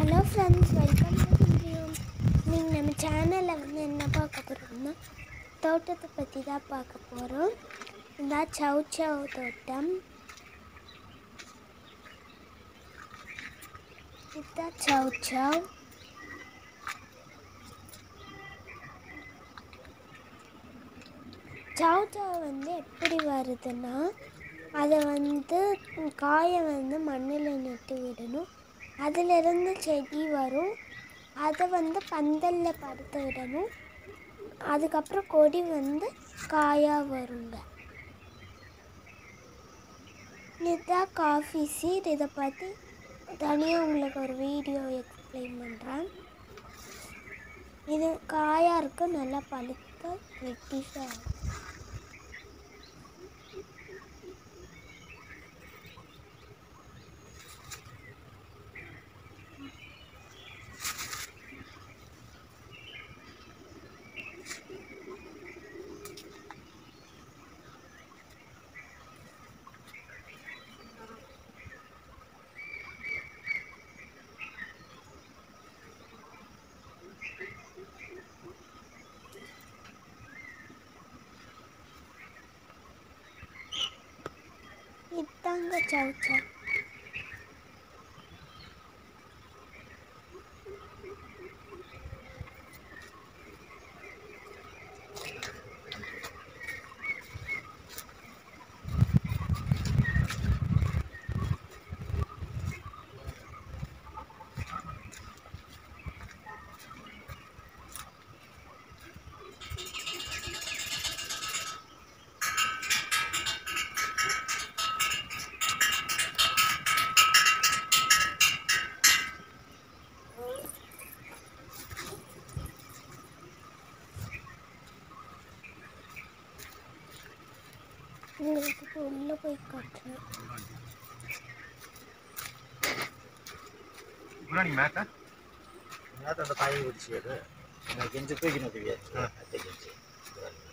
hello friends welcome to சிந்தியும் நீங்கள் நம்ம சேனலில் வந்து என்ன பார்க்க போகிறோம்னா தோட்டத்தை பற்றி தான் பார்க்க போகிறோம் இந்த சவு சவு தோட்டம் இதுதான் சவு சவ் சவு சவ் வந்து எப்படி வருதுன்னா அதை வந்து காயை வந்து மண்ணில் நட்டு விடணும் அதிலிருந்து செடி வரும் அதை வந்து பந்தலில் படுத்து விடணும் அதுக்கப்புறம் கொடி வந்து காயாக வருங்க இதுதான் காஃபி சீட் இதை பற்றி தனியாக உங்களுக்கு ஒரு வீடியோ எக்ஸ்பிளைன் பண்ணுறேன் இது காயாக இருக்கும் நல்லா பழுத்த ரெட்டிஷாக இதாங்க சவு சவு உங்களுக்கு இப்போ உள்ளே போய் காட்டுறேன் ಗುರಾಣಿ ಮ್ಯಾಕ അതിനകത്തുണ്ട് താഴെ പിടിച്ചത് എനിക്ക് എഞ്ചിപ്പേക്കിന് ഉപയോഗിച്ചു അത്തേക്ക്